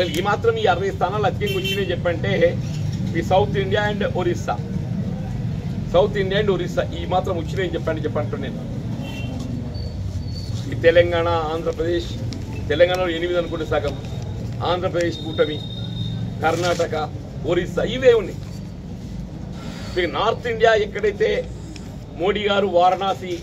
అసలు ఈ మాత్రం ఈ అరవై స్థానాలు అత్యంగా వచ్చినాయి చెప్పంటే ఈ south India and Orissa south India and Orissa ఈ మాత్రం వచ్చినాయి చెప్పండి చెప్పంటు నేను ఈ తెలంగాణ ఆంధ్రప్రదేశ్ తెలంగాణలో ఎనిమిది అనుకుంటే సగం ఆంధ్రప్రదేశ్ కూటమి కర్ణాటక ఒరిస్సా ఇవే ఉన్నాయి ఇక నార్త్ ఇండియా ఎక్కడైతే మోడీ గారు వారణాసి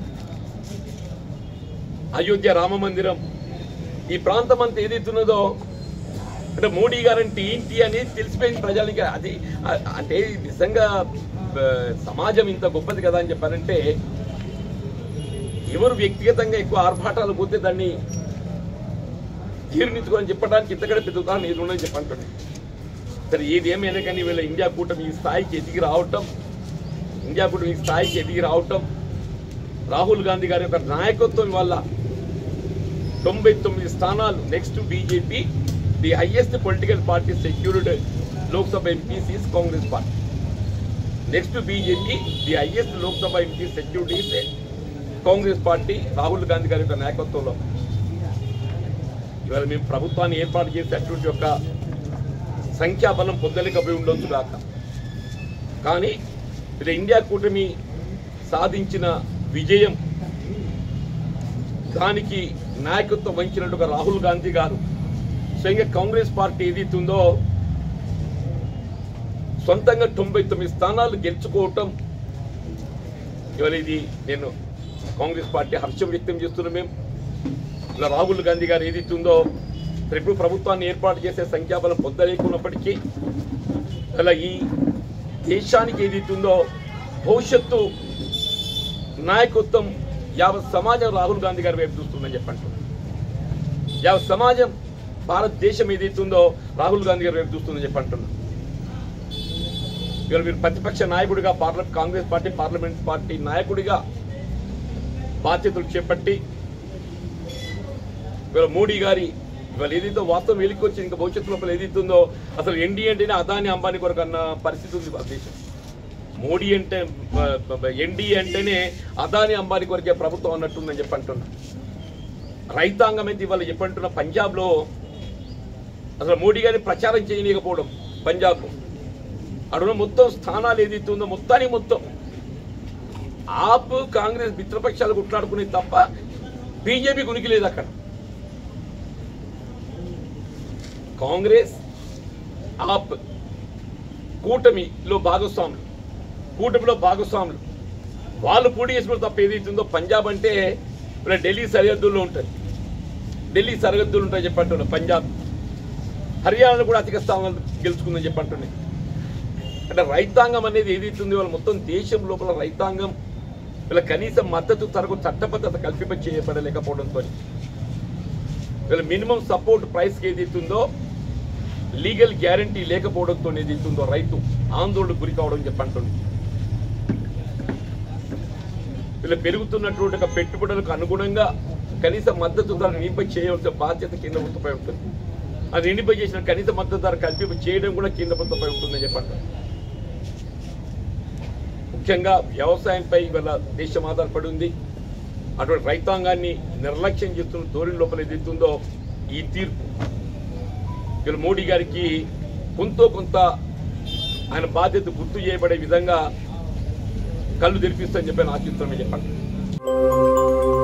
అయోధ్య రామ మందిరం ఈ ప్రాంతం అంతా ఏదైతున్నదో అంటే మోడీ గారంటే ఏంటి అనేది తెలిసిపోయింది ప్రజలకి అది అ- అంటే నిజంగా ఆ, సమాజం ఇంత గొప్పది కదా అని చెప్పారంటే ఎవరు వ్యక్తిగతంగా ఎక్కువ ఆర్భాటాలు పోతే దాన్ని జీర్ణించుకొని చెప్పడానికి ఇంతకంటే పెద్ద ఉదాహరణ ఏది ఉండని చెప్పంటున్నాను సరే ఏది ఏమైనా కానీ వీళ్ళ ఇండియా కూటమి ఈ స్థాయికి ఎదిగి రావటం ఇండియా కూటమి ఈ స్థాయికి ఎదిగి రావటం రాహుల్ గాంధీ గారి యొక్క నాయకత్వం వల్ల తొంభై తొమ్మిది స్థానాలు next BJP the highest political party secured Lok Sabha MPs is Congress party next BJP the highest Lok Sabha MP security is Congress party Rahul Gandhi గారి యొక్క నాయకత్వంలో ఇవాళ మేము ప్రభుత్వాన్ని ఏర్పాటు చేసే అటువంటి యొక్క సంఖ్యాబలం పొందలేకపోయి ఉండొచ్చు కాక కానీ ఇది ఇండియా కూటమి సాధించిన విజయం దానికి నాయకత్వం వహించినట్టుగా రాహుల్ గాంధీ గారు స్వయంగా కాంగ్రెస్ పార్టీ ఏదైతే ఉందో సొంతంగా తొంభై తొమ్మిది స్థానాలు గెలుచుకోవటం ఇవాళ ఇది నేను కాంగ్రెస్ పార్టీ హర్షం వ్యక్తం చేస్తున్నాం మేము ఇలా రాహుల్ గాంధీ గారు ఏదైతే ఉందో ఇప్పుడు ప్రభుత్వాన్ని ఏర్పాటు చేసే సంఖ్యాబలం పొందలేకున్నప్పటికీ అలా ఈ దేశానికి ఏదైతే ఉందో భవిష్యత్తు నాయకత్వం యావత్ సమాజం రాహుల్ గాంధీ గారి వైపు చూస్తుందని చెప్పండి యావత్ సమాజం భారతదేశం ఏదైతే ఉందో రాహుల్ గాంధీ గారి వైపు చూస్తుందని చెప్పంటున్నాను ఇవాళ మీరు ప్రతిపక్ష నాయకుడిగా parliament Congress party parliament party నాయకుడిగా బాధ్యతలు చేపట్టి ఇవాళ మోడీ గారి ఇవాళ ఏదైతే వాస్తవం వెలికొచ్చి ఇంకా భవిష్యత్తు లోపల ఏదైతే ఉందో అసలు ఎన్డీ అంటేనే అదాని అంబానీ కొరకు అన్న పరిస్థితి ఉంది మన దేశం మోడీ అంటే ఎన్డీ అంటేనే అదాని అంబానీ కొరకే ప్రభుత్వం అన్నట్టుందని చెప్పి అంటున్నా రైతాంగం అయితే ఇవాళ చెప్పంటున్న పంజాబ్లో అసలు మోడీ గారిని ప్రచారం చేయలేకపోవడం పంజాబ్లో అడుగున మొత్తం స్థానాలు ఏదైతే ఉందో మొత్తానికి మొత్తం ఆప్ కాంగ్రెస్ మిత్రపక్షాలు కొట్లాడుకునే తప్ప బీజేపీ గునికి లేదు అక్కడ కాంగ్రెస్ ఆప్ కూటమిలో భాగస్వాములు కూటమిలో భాగస్వాములు వాళ్ళు పోటీ చేసిన తప్ప ఏదైతుందో పంజాబ్ అంటే ఇలా ఢిల్లీ సరిహద్దుల్లో ఉంటుంది ఢిల్లీ సరిహద్దులు ఉంటాయి చెప్పంటున్నా పంజాబ్ హర్యానాలో కూడా అధిక స్థానాలు గెలుచుకుందని చెప్పంటున్నాయి అంటే రైతాంగం అనేది ఏదైతుంది వాళ్ళు మొత్తం దేశం లోపల రైతాంగం వీళ్ళ కనీస మద్దతు తరకు చట్టబద్ధత కల్పింప చేయబడలేకపోవడంతో వీళ్ళ మినిమం సపోర్ట్ ప్రైస్కి ఏదైతుందో లీగల్ గ్యారంటీ లేకపోవడంతో ఏదైతుందో రైతు ఆందోళనకు గురి కావడం చెప్పంటుంది వీళ్ళు పెరుగుతున్నటువంటి ఒక పెట్టుబడులకు అనుగుణంగా కనీస మద్దతు ధర నింప చేయవలసిన బాధ్యత కేంద్ర ప్రభుత్వంపై ఉంటుంది అది నిండిపై చేసిన కనీస మద్దతు ధర కల్పింప చేయడం కూడా కేంద్ర ప్రభుత్వంపై ఉంటుందని చెప్పండి ముఖ్యంగా వ్యవసాయంపై ఇవాళ దేశం ఆధారపడి ఉంది అటువంటి రైతాంగాన్ని నిర్లక్ష్యం చేస్తున్న ధోరణి లోపల ఏదైతుందో ఈ తీర్పు ఇవాళ మోడీ గారికి కొంత కొంత ఆయన బాధ్యత గుర్తు చేయబడే విధంగా కళ్ళు తెరిపిస్తామని చెప్పి ఆశిస్తామని చెప్పండి